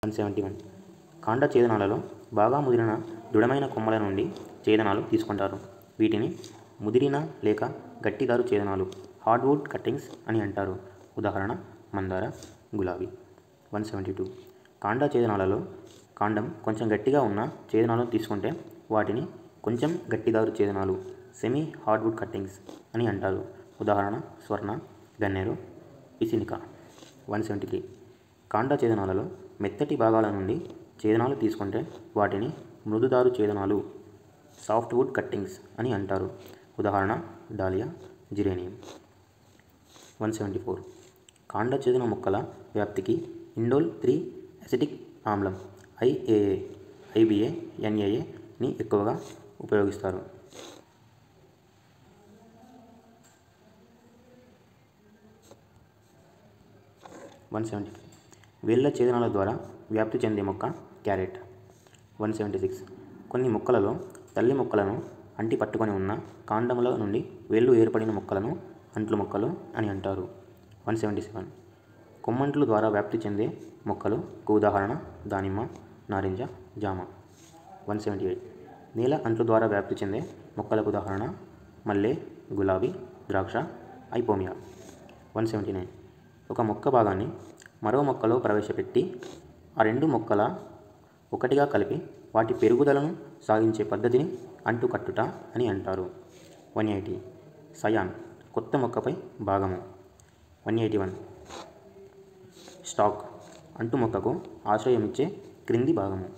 one seventy one కాండ ఛేదనాలలో బాగా ముదిరిన దృఢమైన కొమ్మల నుండి ఛేదనాలు తీసుకుంటారు వీటిని ముదిరిన లేక గట్టిదారు ఛేదనాలు హార్డ్వుడ్ కట్టింగ్స్ అని అంటారు ఉదాహరణ మందార గులాబీ వన్ సెవెంటీ టూ కాండ ఛేదనాలలో కాండం కొంచెం గట్టిగా ఉన్న ఛేదనాలను తీసుకుంటే వాటిని కొంచెం గట్టిదారు ఛేదనాలు సెమీ హార్డ్వుడ్ కట్టింగ్స్ అని అంటారు ఉదాహరణ స్వర్ణ గన్నేరు ఇసినిక వన్ సెవెంటీ త్రీ కాండ ఛేదనాలలో మెత్తటి భాగాల నుండి ఛేదనాలు తీసుకుంటే వాటిని మృదుదారు ఛేదనాలు సాఫ్ట్వుడ్ కట్టింగ్స్ అని అంటారు ఉదాహరణ dahlia geranium one seventy four కాండ ఛేదన మొక్కల వ్యాప్తికి ఇండోల్ త్రీ అసిటిక్ ఆమ్లం ఐఏఏ ఐబిఏ ఎన్ఏఏని ఎక్కువగా ఉపయోగిస్తారు వన్ సెవెంటీ వేళ్ళ ఛేదనాల ద్వారా వ్యాప్తి చెందే మొక్క క్యారెట్ వన్ సెవెంటీ సిక్స్ కొన్ని మొక్కలలో తల్లి మొక్కలను అంటి పట్టుకొని ఉన్న కాండముల నుండి వేళ్ళు ఏర్పడిన మొక్కలను అంట్లు మొక్కలు అని అంటారు వన్ సెవెంటీ సెవెన్ కొమ్మంట్లు ద్వారా వ్యాప్తి చెందే మొక్కలు ఉదాహరణ దానిమ్మ నారింజ జామ వన్ సెవెంటీ ఎయిట్ నేల అంట్లు ద్వారా వ్యాప్తి చెందే మొక్కలకు ఉదాహరణ మల్లె గులాబీ ద్రాక్ష ఐపోమియా వన్ సెవెంటీ నైన్ ఒక మొక్క భాగాన్ని మరో మొక్కలో ప్రవేశపెట్టి ఆ రెండు మొక్కల ఒకటిగా కలిపి వాటి పెరుగుదలను సాగించే పద్ధతిని అంటుకట్టుట అని అంటారు వన్ ఎయిటీ సయాన్ కొత్త మొక్కపై భాగము వన్ ఎయిటీ వన్ స్టాక్ అంటు మొక్కకు ఆశ్రయమిచ్చే క్రింది భాగము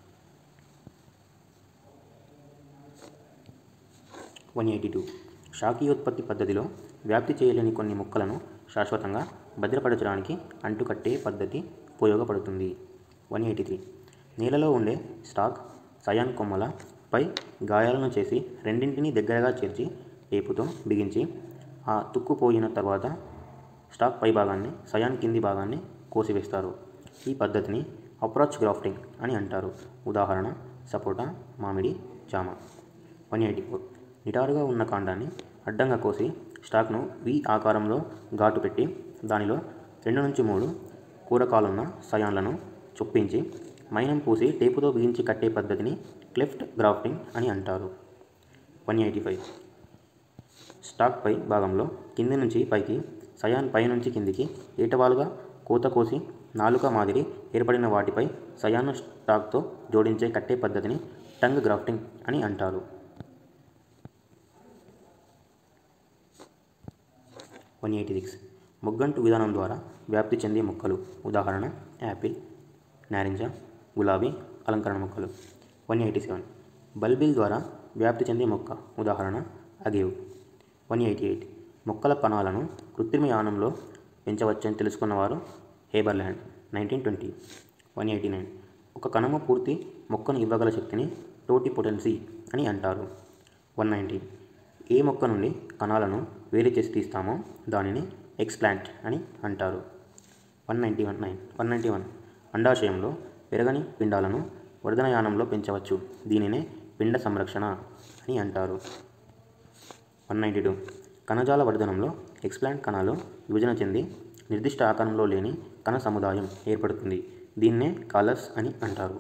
వన్ ఎయిటీ టూ శాఖీయోత్పత్తి పద్ధతిలో వ్యాప్తి చేయలేని కొన్ని మొక్కలను శాశ్వతంగా భద్రపరచడానికి అంటుకట్టే పద్ధతి ఉపయోగపడుతుంది వన్ ఎయిటీ త్రీ నేలలో ఉండే స్టాక్ సయాన్ కొమ్మల పై గాయాలను చేసి రెండింటిని దగ్గరగా చేర్చి టేపుతో బిగించి ఆ తుక్కుపోయిన తర్వాత స్టాక్ పై భాగాన్ని సయాన్ కింది భాగాన్ని కోసివేస్తారు ఈ పద్ధతిని అప్రోచ్ గ్రాఫ్టింగ్ అని అంటారు ఉదాహరణ సపోటా మామిడి జామ వన్ ఎయిటీ ఫోర్ నిటారుగా ఉన్న కాండాన్ని అడ్డంగా కోసి స్టాక్ను వి ఆకారంలో ఘాటు పెట్టి దానిలో రెండు నుంచి మూడు కూరకాలున్న సయాన్లను చొప్పించి మైనం పూసి టేపుతో బిగించి కట్టే పద్ధతిని క్లెఫ్ట్ గ్రాఫ్టింగ్ అని అంటారు వన్ ఎయిటీ ఫైవ్ స్టాక్ పై భాగంలో కింది నుంచి పైకి సయాన్ పై నుంచి కిందికి ఏటవాలుగా కోత కోసి నాలుక మాదిరి ఏర్పడిన వాటిపై సయాను స్టాక్తో జోడించే కట్టే పద్ధతిని టంగ్ గ్రాఫ్టింగ్ అని అంటారు వన్ ఎయిటీ సిక్స్ మొగ్గంటు విధానం ద్వారా వ్యాప్తి చెందే మొక్కలు ఉదాహరణ యాపిల్ నారింజ గులాబీ అలంకరణ మొక్కలు వన్ ఎయిటీ సెవెన్ బల్బిల్ ద్వారా వ్యాప్తి చెందే మొక్క ఉదాహరణ అగేవ్ వన్ ఎయిటీ ఎయిట్ మొక్కల కణాలను కృత్రిమ యానంలో పెంచవచ్చని తెలుసుకున్నవారు Haberlandt nineteen twenty one eighty nine ఒక కణము పూర్తి మొక్కను ఇవ్వగల శక్తిని టోటిపొటెన్సీ అని అంటారు వన్ నైంటీ ఏ మొక్క నుండి కణాలను వేరు చేసి తీస్తామో దానిని ఎక్స్ప్లాంట్ అని అంటారు one ninety one nine one ninety one అండాశయంలో పెరగని పిండాలను వర్ధనయానంలో పెంచవచ్చు దీనినే పిండ సంరక్షణ అని అంటారు వన్ నైంటీ టూ కణజాల వర్ధనంలో ఎక్స్ప్లాంట్ కణాలు విభజన చెంది నిర్దిష్ట ఆకారంలో లేని కణ సముదాయం ఏర్పడుతుంది దీన్నే కాలస్ అని అంటారు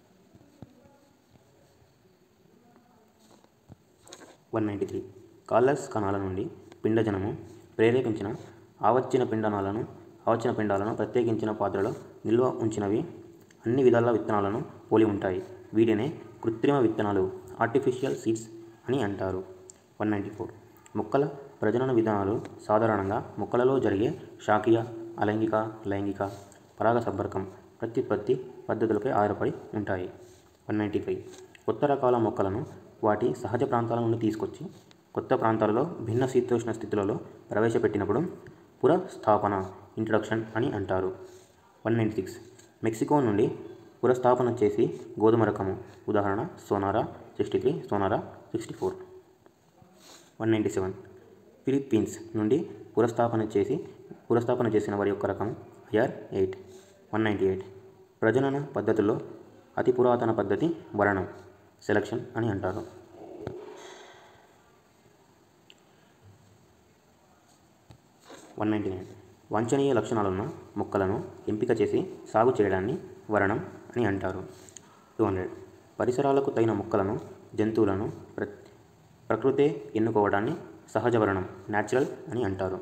వన్ నైంటీ త్రీ కాలస్ కణాల నుండి పిండజనము ప్రేరేపించిన ఆవచ్చిన పిండనాలను ఆవచ్చిన పిండాలను ప్రత్యేకించిన పాత్రలో నిల్వ ఉంచినవి అన్ని విధాల విత్తనాలను పోలి ఉంటాయి వీటినే కృత్రిమ విత్తనాలు ఆర్టిఫిషియల్ సీడ్స్ అని అంటారు వన్ నైంటీ ఫోర్ మొక్కల ప్రజనన విధానాలు సాధారణంగా మొక్కలలో జరిగే శాఖీయ అలైంగిక లైంగిక పరాగ సంపర్కం ప్రత్యుత్పత్తి పద్ధతులపై ఆధారపడి ఉంటాయి వన్ నైంటీ ఫైవ్ కొత్త రకాల మొక్కలను వాటి సహజ ప్రాంతాల నుండి తీసుకొచ్చి కొత్త ప్రాంతాలలో భిన్న శీతోష్ణ స్థితులలో ప్రవేశపెట్టినప్పుడు పురస్థాపన ఇంట్రడక్షన్ అని అంటారు వన్ నైంటీ సిక్స్ మెక్సికో నుండి పురస్థాపన చేసి గోధుమ రకము ఉదాహరణ Sonora sixty three Sonora sixty four one ninety seven Philippines నుండి పురస్థాపన చేసి పురస్థాపన చేసిన వారి యొక్క రకం IR eight one ninety eight ప్రజనన పద్ధతుల్లో అతి పురాతన పద్ధతి వరణం సెలక్షన్ అని అంటారు వన్ నైంటీ నైన్ వాంఛనీయ లక్షణాలున్న మొక్కలను ఎంపిక చేసి సాగు చేయడాన్ని వరణం అని అంటారు టూ హండ్రెడ్ పరిసరాలకు తగిన మొక్కలను జంతువులను ప్ర ప్రకృతే ఎన్నుకోవడాన్ని సహజ వరణం న్యాచురల్ అని అంటారు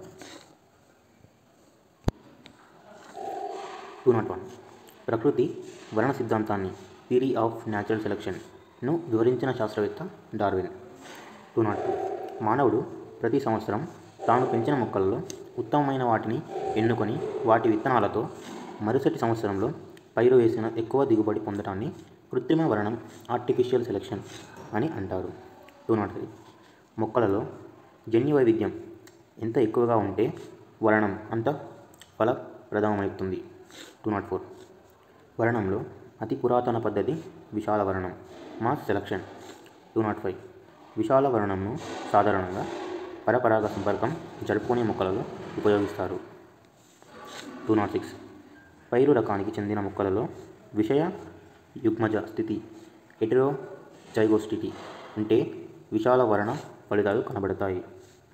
టూ నాట్ వన్ ప్రకృతి వర్ణ సిద్ధాంతాన్ని థియరీ ఆఫ్ న్యాచురల్ సెలక్షన్ను వివరించిన శాస్త్రవేత్త డార్విన్ టూ నాట్ టూ మానవుడు ప్రతి సంవత్సరం తాను పెంచిన మొక్కలలో ఉత్తమమైన వాటిని ఎన్నుకొని వాటి విత్తనాలతో మరుసటి సంవత్సరంలో పైరు వేసిన ఎక్కువ దిగుబడి పొందడాన్ని కృత్రిమ వర్ణం ఆర్టిఫిషియల్ సెలెక్షన్ అని అంటారు టూ నాట్ త్రీ మొక్కలలో జన్యు వైవిధ్యం ఎంత ఎక్కువగా ఉంటే వర్ణం అంత ఫలప్రదమవుతుంది టూ నాట్ ఫోర్ వర్ణంలో అతి పురాతన పద్ధతి విశాల వర్ణం mass selection two naught five విశాల వర్ణంను సాధారణంగా పరపరాగ సంపర్కం జరుపుకునే మొక్కలలో ఉపయోగిస్తారు టూ నాట్ సిక్స్ పైరు రకానికి చెందిన మొక్కలలో విషయ యుగ్మజ స్థితి హెటరో జైగోస్థితి అంటే విశాల వర్ణ ఫలితాలు కనబడతాయి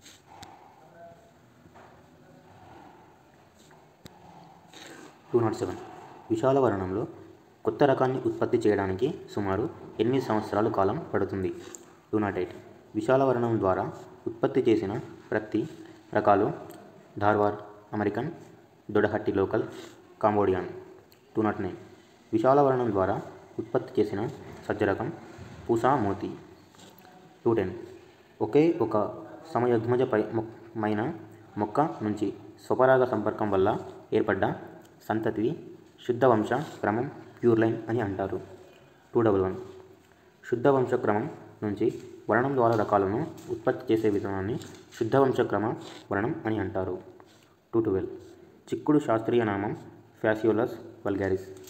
టూ నాట్ సెవెన్ విశాల వర్ణంలో కొత్త రకాన్ని ఉత్పత్తి చేయడానికి సుమారు ఎనిమిది సంవత్సరాల కాలం పడుతుంది టూ నాట్ ఎయిట్ విశాల వర్ణం ద్వారా ఉత్పత్తి చేసిన ప్రతి రకాలు Dharwar American Doddahatti local Cambodian two naught nine విశాల వర్ణం ద్వారా ఉత్పత్తి చేసిన సజ్జరకం పూసా మోతి టూ టెన్ ఒకే ఒక సమయధ్మజ పై మైన మొక్క నుంచి స్వపరాగ సంపర్కం వల్ల ఏర్పడ్డ సంతతిని శుద్ధ వంశ క్రమం ప్యూర్ లైన్ అని అంటారు టూ డబల్ వన్ శుద్ధ వంశ క్రమం నుంచి వర్ణం ద్వారా రకాలను ఉత్పత్తి చేసే విధానాన్ని శుద్ధ వంశ క్రమ వర్ణం అని అంటారు టూ ట్వెల్వ్ చిక్కుడు శాస్త్రీయ నామం ఫ్యాసియోలస్ వల్గారిస్